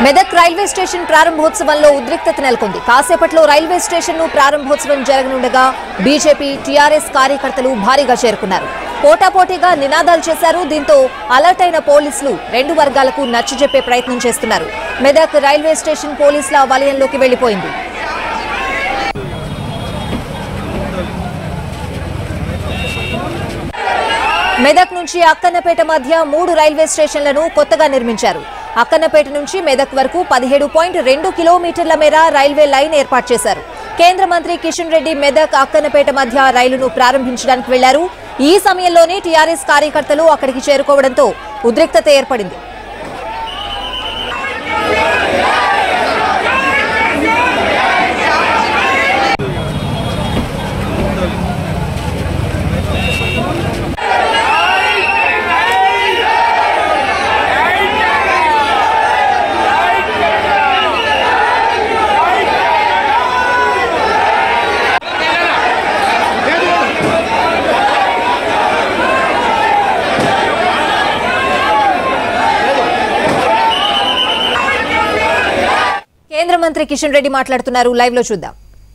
Medak railway station ప్రారంభోత్సవంలో ఉద్రిక్తత నెలకొంది కాసేపట్లో రైల్వే స్టేషన్ ను ప్రారంభోత్సవం జరగనుండగా బీజేపీ టీఆర్ఎస్ కార్యకర్తలు భారీగా చేరుకున్నారు పోటాపోటీగా నినాదాలు చేశారు దీంతో అలర్ట్ అయిన పోలీసులు రెండు వర్గాలకు నచ్చజెప్పే ప్రయత్నం చేస్తున్నారు మెదక్ రైల్వే స్టేషన్ పోలీసుల వలయంలోకి వెళ్లిపోయింది మెదక్ నుంచి అక్కన్నపేట మధ్య మూడు రైల్వే స్టేషన్లను కొత్తగా నిర్మించారు అక్కన్నపేట నుంచి మెదక్ వరకు పదిహేడు పాయింట్ రెండు కిలోమీటర్ల మేర రైల్వే లైన్ ఏర్పాటు చేశారు కేంద్ర మంత్రి కిషన్ రెడ్డి మెదక్ అక్కన్నపేట మధ్య రైలును ప్రారంభించడానికి వెళ్లారు ఈ సమయంలోనే టీఆర్ఎస్ కార్యకర్తలు అక్కడికి చేరుకోవడంతో ఉద్రిక్తత ఏర్పడింది కేంద్ర మంత్రి కిషన్ రెడ్డి మాట్లాడుతున్నారు లైవ్ లో చూద్దాం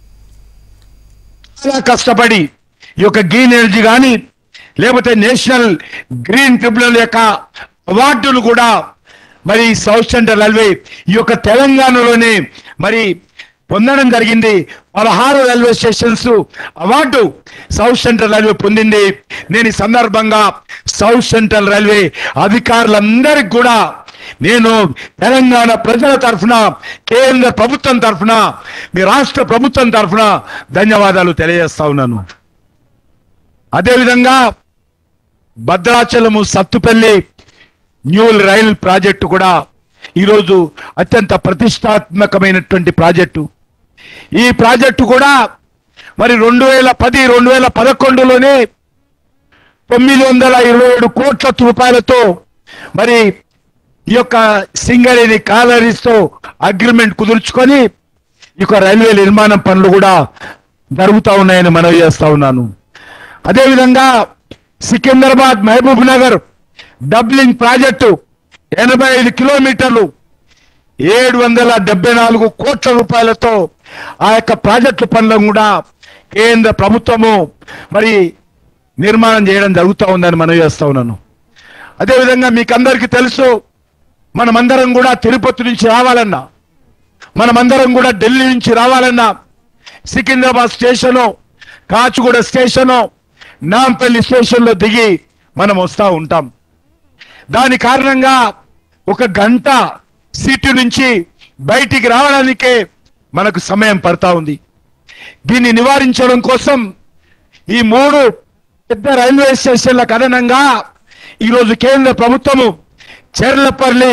చాలా కష్టపడి ఈ యొక్క గ్రీన్ ఎనర్జీ కానీ లేకపోతే నేషనల్ గ్రీన్ ట్రిబ్యునల్ యొక్క అవార్డులు కూడా మరి సౌత్ సెంట్రల్ రైల్వే ఈ యొక్క తెలంగాణలోనే మరి పొందడం జరిగింది పదహారు railway stations award south central railway పొందింది నేను ఈ సందర్భంగా సౌత్ సెంట్రల్ రైల్వే అధికారులందరికీ కూడా నేను తెలంగాణ ప్రజల తరఫున కేంద్ర ప్రభుత్వం తరఫున మీ రాష్ట్ర ప్రభుత్వం తరఫున ధన్యవాదాలు తెలియజేస్తా ఉన్నాను అదేవిధంగా Bhadrachalam Sathupalli new rail project కూడా ఈరోజు అత్యంత ప్రతిష్టాత్మకమైనటువంటి ప్రాజెక్టు ఈ ప్రాజెక్టు కూడా మరి రెండు వేల పది రెండు వేల పదకొండులోనే తొమ్మిది వందల ఇరవై ఏడు కోట్ల రూపాయలతో మరి ఈ యొక్క సింగరేణి కాలరీస్ తో అగ్రిమెంట్ కుదుర్చుకొని ఈ యొక్క రైల్వే నిర్మాణం పనులు కూడా జరుగుతా ఉన్నాయని మనవి చేస్తా ఉన్నాను అదేవిధంగా Secunderabad Mahabubnagar doubling project ఎనభై ఐదు కిలోమీటర్లు ఏడు వందల డెబ్బై నాలుగు కోట్ల రూపాయలతో ఆ యొక్క ప్రాజెక్టు పనులను కూడా కేంద్ర ప్రభుత్వము మరి నిర్మాణం చేయడం జరుగుతూ ఉందని మనం చేస్తా ఉన్నాను అదేవిధంగా మీకు అందరికీ తెలుసు మనమందరం కూడా తిరుపతి నుంచి రావాలన్నా మనమందరం కూడా ఢిల్లీ నుంచి రావాలన్నా సికింద్రాబాద్ స్టేషను కాచిగూడ స్టేషను నాంపల్లి స్టేషన్లో దిగి మనం వస్తూ ఉంటాం దాని కారణంగా ఒక గంట సీటు నుంచి బయటికి రావడానికే మనకు సమయం పడతా ఉంది దీన్ని నివారించడం కోసం ఈ మూడు పెద్ద రైల్వే స్టేషన్లకు అదనంగా ఈరోజు కేంద్ర ప్రభుత్వము చెర్లపల్లి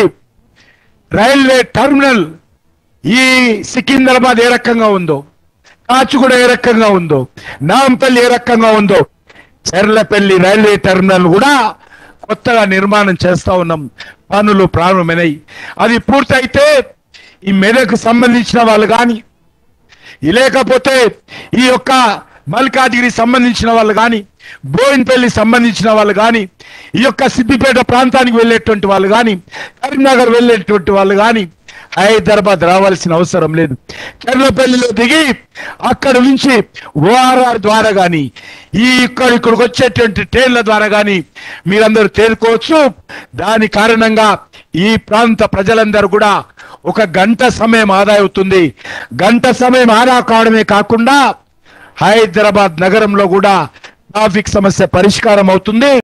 రైల్వే టెర్మినల్ ఈ సికింద్రాబాద్ ఏ రకంగా ఉందో కాచిగూడ ఏ రకంగా ఉందో నాంపల్లి ఏ రకంగా ఉందో చెర్లపల్లి రైల్వే టెర్మినల్ కూడా కొత్తగా నిర్మాణం చేస్తా ఉన్నాం పనులు ప్రారంభమైనాయి అది పూర్తయితే ఈ మెదకు సంబంధించిన వాళ్ళు కానీ లేకపోతే ఈ యొక్క మల్కాజిగిరి సంబంధించిన వాళ్ళు కానీ బోయిన్పల్లి సంబంధించిన వాళ్ళు కానీ ఈ యొక్క సిద్దిపేట ప్రాంతానికి వెళ్ళేటువంటి వాళ్ళు కానీ కరీంనగర్ వెళ్ళేటువంటి వాళ్ళు కానీ హైదరాబాద్ రావాల్సిన అవసరం లేదు చెర్లపల్లిలో దిగి అక్కడ నుంచి ఓఆర్ఆర్ ద్వారా కానీ ఈ ఇక్కడ ఇక్కడికి వచ్చేటువంటి ట్రైన్ల ద్వారా కానీ మీరందరూ తేరుకోవచ్చు దాని కారణంగా ఈ ప్రాంత ప్రజలందరూ కూడా ఒక గంట సమయం ఆదా అవుతుంది గంట సమయం ఆదా కావడమే కాకుండా హైదరాబాద్ నగరంలో కూడా ట్రాఫిక్ సమస్య పరిష్కారం అవుతుంది